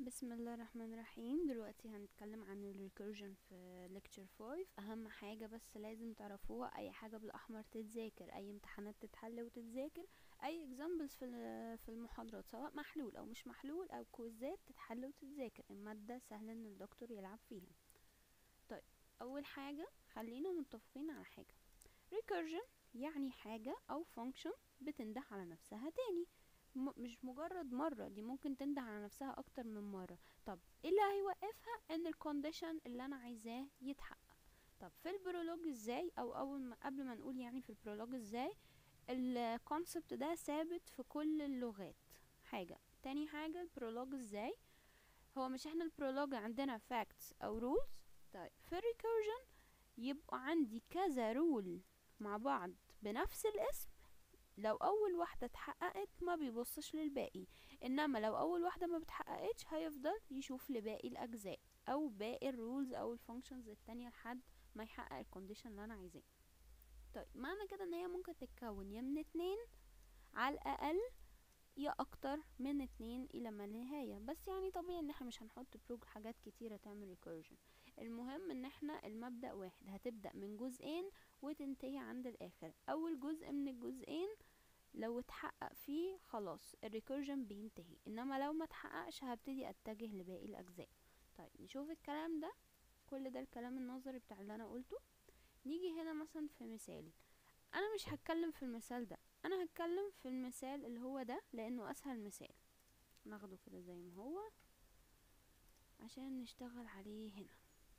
بسم الله الرحمن الرحيم دلوقتي هنتكلم عن الريكيرجن في ليكتشر 5 اهم حاجة بس لازم تعرفوها اي حاجة بالاحمر تتذاكر اي امتحانات تتحل وتتذاكر اي اكزامبلز في ال- في المحاضرات سواء محلول او مش محلول او كويزات تتحل وتتذاكر المادة سهل ان الدكتور يلعب فيها طيب اول حاجة خلينا متفقين على حاجة ريكيرجن يعني حاجة او فانكشن بتنده على نفسها تاني م- مش مجرد مرة دي ممكن تنده على نفسها اكتر من مرة طب ايه اللي هيوقفها ان الكونديشن اللي انا عايزاه يتحقق طب في البرولوج ازاي او اول ما قبل ما نقول يعني في البرولوج ازاي الكونسبت ده ثابت في كل اللغات حاجة تاني حاجة البرولوج ازاي هو مش احنا البرولوج عندنا facts او rules طيب في الريكيرجن يبقى عندي كذا رول مع بعض بنفس الاسم لو اول واحدة اتحققت ما بيبصش للباقي انما لو اول واحدة ما بتحققتش هيفضل يشوف لباقي الاجزاء او باقي الرولز او الفانكشنز التانية لحد ما يحقق الكونديشن اللي انا عايزاه طيب معنى كده ان هي ممكن تتكون يا من اتنين على الاقل يا اكتر من اتنين الى ما لا نهاية بس يعني طبيعي ان احنا مش هنحط بروج حاجات كتيرة تعمل ريكيرجن المهم ان احنا المبدأ واحد هتبدأ من جزئين وتنتهي عند الاخر اول جزء من الجزئين لو اتحقق فيه خلاص الريكيرجن بينتهي انما لو ما اتحققش هبتدي اتجه لباقي الاجزاء طيب نشوف الكلام ده كل ده الكلام النظري بتاع اللي انا قلته نيجي هنا مثلا في مثال انا مش هتكلم في المثال ده انا هتكلم في المثال اللي هو ده لانه اسهل مثال ناخده كده زي ما هو عشان نشتغل عليه هنا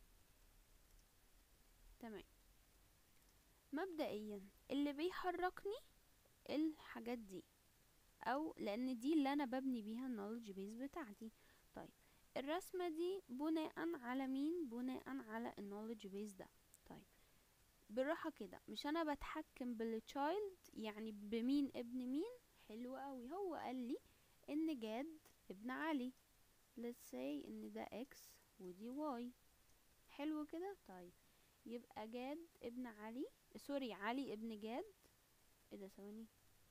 تمام مبدئيا اللي بيحركني الحاجات دي او لان دي اللي انا ببني بيها النولج بيز بتاعتي طيب الرسمة دي بناء على مين بناء على النولج بيز ده طيب بالراحة كده مش انا بتحكم بالتشايلد يعني بمين ابن مين حلو قوي هو قال لي ان جاد ابن علي let's say ان ده x ودي y حلو كده طيب يبقى جاد ابن علي سوري علي ابن جاد ايه ده ثواني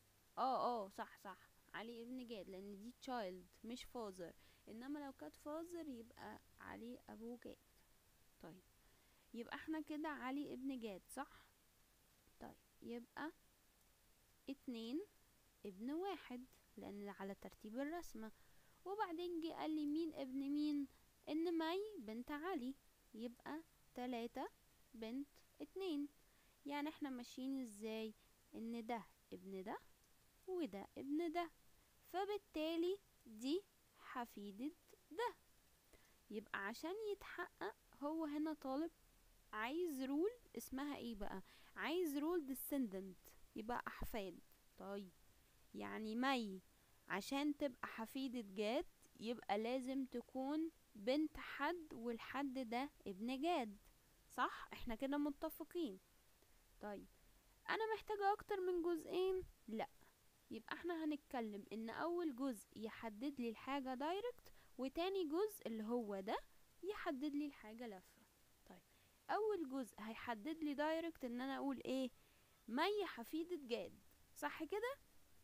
اه اه صح صح علي ابن جاد لان دي child مش father انما لو كانت father يبقى علي ابو جاد طيب يبقى احنا كده علي ابن جاد صح طيب يبقى اتنين ابن واحد لان على ترتيب الرسمة وبعدين جه قال لي مين ابن مين ان مي بنت علي يبقى تلاتة بنت اتنين يعني احنا ماشيين ازاي ان ده ابن ده وده ابن ده فبالتالي دي حفيدة ده يبقى عشان يتحقق هو هنا طالب عايز رول اسمها ايه بقى عايز رول descendant يبقى احفاد طيب يعني مي عشان تبقى حفيدة جاد يبقى لازم تكون بنت حد والحد ده ابن جاد صح احنا كده متفقين طيب انا محتاجة اكتر من جزئين لا يبقى احنا هنتكلم ان اول جزء يحدد لي الحاجة دايركت وتاني جزء اللي هو ده يحدد لي الحاجة لفة طيب اول جزء هيحدد لي دايركت ان انا اقول ايه مي حفيدة جاد صح كده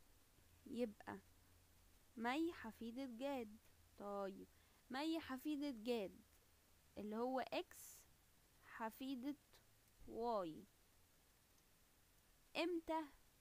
يبقى مي حفيدة جاد طيب مي حفيدة جاد اللي هو اكس حفيدة واي امتى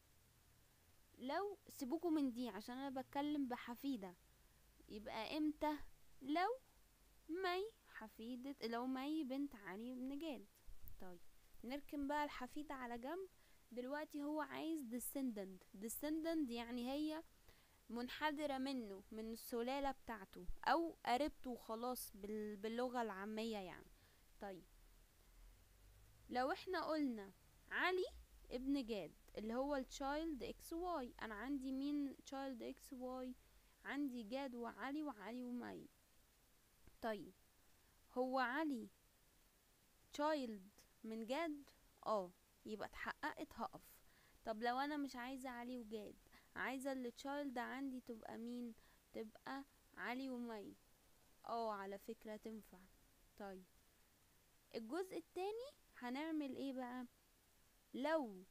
لو سيبوكوا من دي عشان انا بتكلم بحفيدة يبقى امتى لو مي حفيدة لو مي بنت علي بن جاد طيب نركن بقى الحفيدة على جنب دلوقتي هو عايز descendant descendant يعني هي منحدرة منه من السلالة بتاعته او قريبته خلاص بال- باللغة العامية يعني طيب لو احنا قلنا علي ابن جاد اللي هو التشايلد اكس واي انا عندي مين تشايلد اكس واي عندي جاد وعلي وعلي ومي طيب هو علي تشايلد من جاد اه يبقى اتحققت هقف طب لو انا مش عايزة علي وجاد عايزة اللي تشايلد عندي تبقى مين تبقى علي ومي اه على فكرة تنفع طيب الجزء التاني هنعمل ايه بقى لو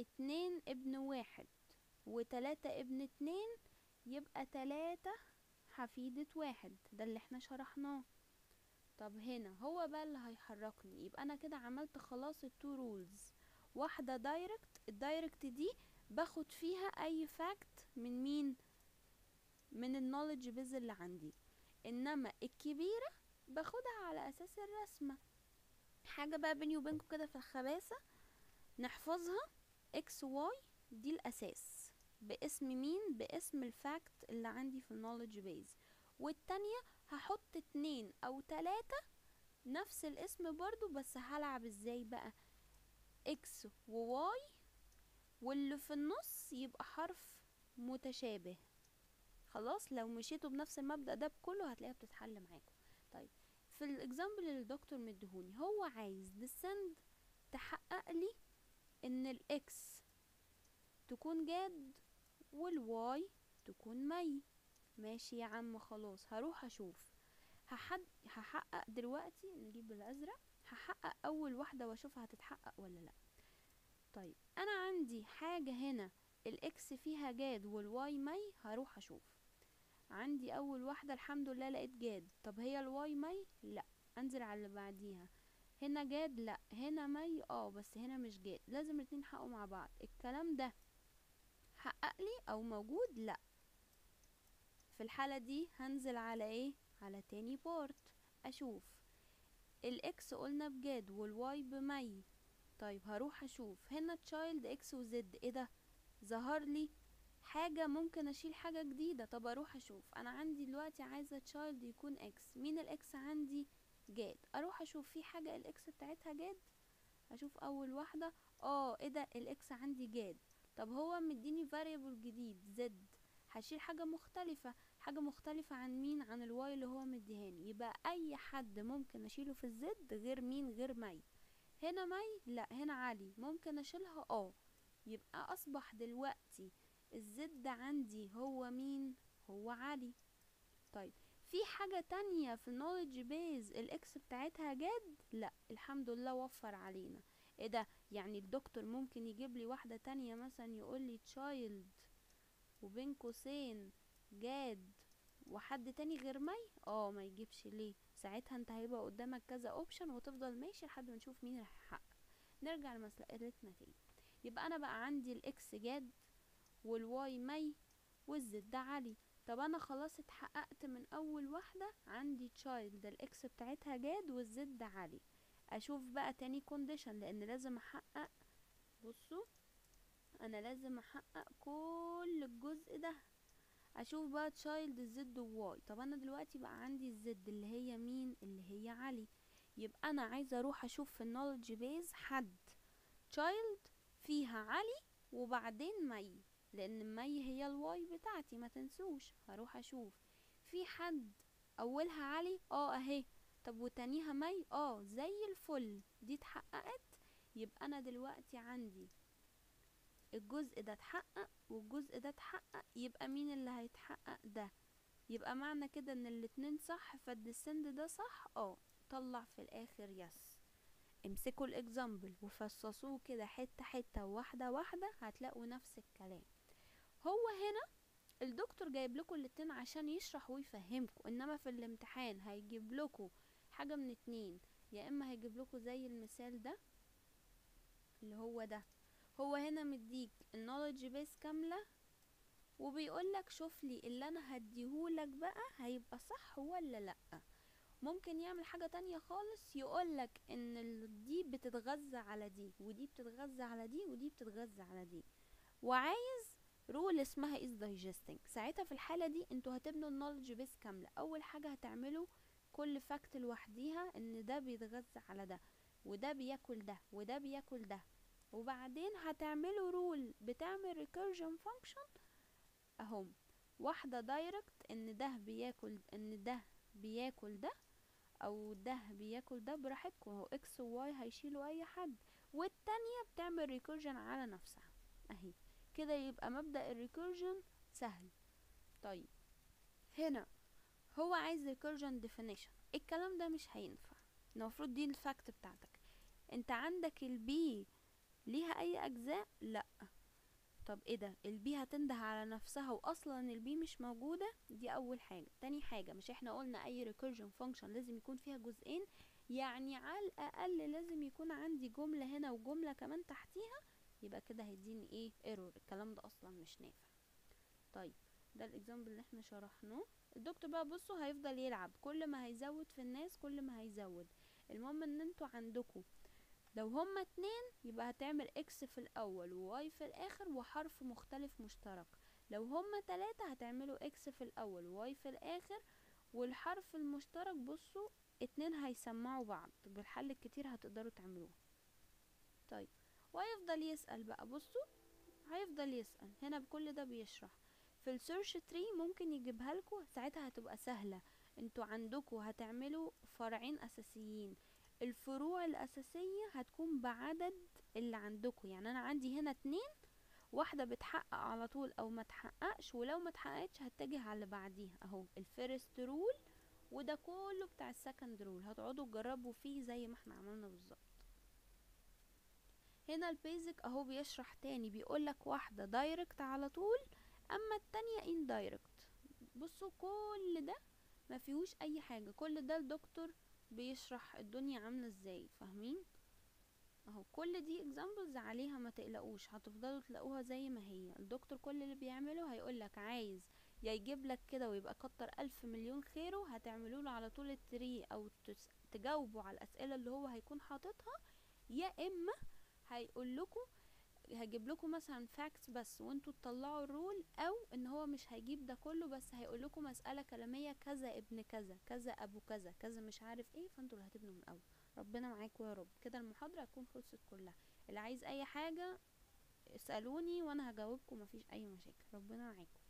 اتنين ابن واحد وتلاتة ابن اتنين يبقى تلاتة حفيدة واحد ده اللي احنا شرحناه طب هنا هو بقى اللي هيحركني يبقى انا كده عملت خلاص التو رولز واحدة دايركت الدايركت دي باخد فيها اي فاكت من مين من النولج بيز اللي عندي انما الكبيرة باخدها على اساس الرسمة حاجة بقى بيني وبينكم كده في الخباثة نحفظها اكس واي دي الاساس باسم مين باسم الفاكت اللي عندي في النولج بيز والتانية هحط اتنين او تلاتة نفس الاسم برضو بس هلعب ازاي بقى اكس وواي واللي في النص يبقى حرف متشابه خلاص لو مشيتوا بنفس المبدأ ده بكله هتلاقيها بتتحل معاكم طيب في الاكزامبل اللي الدكتور مديهوني هو عايز descend تحقق لي ان الاكس تكون جاد والواي تكون مي ماشي يا عم خلاص هروح اشوف هحد هحقق دلوقتي نجيب الازرق هحقق اول واحدة واشوفها هتتحقق ولا لا طيب انا عندي حاجة هنا الاكس فيها جاد والواي مي هروح اشوف عندي اول واحدة الحمد لله لقيت جاد طب هي الواي مي لا انزل على اللي بعديها هنا جاد لا هنا مي اه بس هنا مش جاد لازم الاتنين يحققوا مع بعض الكلام ده حقق لي او موجود لا في الحالة دي هنزل على ايه على تاني بورت اشوف الاكس قلنا بجاد والواي بمي طيب هروح اشوف هنا تشايلد اكس وزد ايه ده ظهر لي حاجة ممكن اشيل حاجة جديدة طب اروح اشوف انا عندي دلوقتي عايزة تشايلد يكون اكس مين الاكس عندي جاد اروح اشوف في حاجة الاكس بتاعتها جاد اشوف اول واحدة اه ايه ده الاكس عندي جاد طب هو مديني variable جديد زد هشيل حاجة مختلفة حاجة مختلفة عن مين عن الواي اللي هو مديهاني يبقى اي حد ممكن اشيله في الزد غير مين غير مي هنا مي لا هنا علي ممكن اشيلها اه يبقى اصبح دلوقتي الزد عندي هو مين هو علي طيب في حاجة تانية في النولج بيز الاكس بتاعتها جاد لا الحمد لله وفر علينا ايه ده يعني الدكتور ممكن يجيب لي واحدة تانية مثلا يقول لي تشايلد وبين قوسين جاد وحد تاني غير مي اه ما يجيبش ليه ساعتها انت هيبقى قدامك كذا اوبشن وتفضل ماشي لحد ما نشوف مين اللي هيحقق نرجع لمسألتنا تاني يبقى انا بقى عندي الاكس جاد والواي مي والزد علي طب انا خلاص اتحققت من اول واحدة عندي تشايلد الاكس بتاعتها جاد والزد علي اشوف بقى تاني كونديشن لان لازم احقق بصوا انا لازم احقق كل الجزء ده اشوف بقى تشايلد الزد وواي طب انا دلوقتي بقى عندي الزد اللي هي مين اللي هي علي يبقى انا عايزه اروح اشوف في النولج بيز حد تشايلد فيها علي وبعدين مي لان مي هي الواي بتاعتي ما تنسوش هروح اشوف في حد اولها علي اه اهي طب وتانيها مي اه زي الفل دي اتحققت يبقى انا دلوقتي عندي الجزء ده اتحقق والجزء ده اتحقق يبقى مين اللي هيتحقق ده يبقى معنى كده ان الاتنين صح فالديسند ده صح اه طلع في الاخر يس امسكوا الاكزامبل وفصصوه كده حتة حتة واحدة واحدة هتلاقوا نفس الكلام هو هنا الدكتور جايب لكم الاتنين عشان يشرح ويفهمكم انما في الامتحان هيجيب لكم حاجة من اتنين يا اما هيجيب لكم زي المثال ده اللي هو ده هو هنا مديك النولج بيس كاملة وبيقولك شوف لي اللي انا هديهولك بقى هيبقى صح ولا لا ممكن يعمل حاجة تانية خالص يقولك ان ال- دي بتتغذى على دي ودي بتتغذى على دي ودي بتتغذى على دي وعايز رول اسمها is digesting ساعتها في الحالة دي انتوا هتبنوا النولج بيس كاملة اول حاجة هتعملوا كل فاكت لوحديها ان ده بيتغذى على ده وده بياكل ده وده بياكل ده وبعدين هتعملوا رول بتعمل recursion function اهم واحدة دايركت ان ده بياكل ان ده بياكل ده او ده بياكل ده براحتكم هو اكس وواي هيشيلوا اي حد والتانية بتعمل ريكورجن على نفسها اهي كده يبقى مبدأ الريكورجن سهل طيب هنا هو عايز ريكورجن ديفينيشن الكلام ده مش هينفع المفروض دي الفاكت بتاعتك انت عندك البي ليها اي اجزاء لا طب ايه ده البي هتنده على نفسها واصلا البي مش موجودة دي اول حاجة تاني حاجة مش احنا قلنا اي recursion function لازم يكون فيها جزئين يعني على الاقل لازم يكون عندي جملة هنا وجملة كمان تحتيها يبقى كده هيديني ايه ايرور الكلام ده اصلا مش نافع طيب ده الاكزامبل اللي احنا شرحناه الدكتور بقى بصوا هيفضل يلعب كل ما هيزود في الناس كل ما هيزود المهم ان انتوا عندكم لو هما اتنين يبقى هتعمل اكس في الاول وواي في الاخر وحرف مختلف مشترك لو هما تلاتة هتعملوا اكس في الاول وواي في الاخر والحرف المشترك بصوا اتنين هيسمعوا بعض بالحل الكتير هتقدروا تعملوها طيب وهيفضل يسأل بقى بصوا هيفضل يسأل هنا بكل ده بيشرح في السيرش تري ممكن يجيبها لكم ساعتها هتبقى سهلة انتوا عندكم هتعملوا فرعين اساسيين الفروع الاساسية هتكون بعدد اللي عندكم يعني انا عندي هنا اتنين واحدة بتحقق على طول او ما تحققش ولو ما تحققتش هتجه على اللي بعديها اهو الفيرست رول وده كله بتاع السكند رول هتقعدوا تجربوا فيه زي ما احنا عملنا بالظبط هنا البيزك اهو بيشرح تاني بيقولك واحدة دايركت على طول اما التانية اندايركت بصوا كل ده ما فيهوش اي حاجة كل ده الدكتور بيشرح الدنيا عاملة ازاي فاهمين اهو كل دي examples عليها ما تقلقوش هتفضلوا تلاقوها زي ما هي الدكتور كل اللي بيعمله هيقولك عايز يا يجيب لك كده ويبقى كتر الف مليون خيره هتعملوا له على طول التري او تس- تجاوبوا على الاسئله اللي هو هيكون حاططها يا اما هيقول لكم هجيب لكم مثلا فاكتس بس وانتوا تطلعوا الرول او ان هو مش هيجيب ده كله بس هيقول لكم مساله كلاميه كذا ابن كذا كذا ابو كذا كذا مش عارف ايه فانتوا اللي هتبنوا من الاول ربنا معاكم يا رب كده المحاضره هتكون خلصت كلها اللي عايز اي حاجه اسالوني وانا هجاوبكم مفيش اي مشاكل ربنا معاكم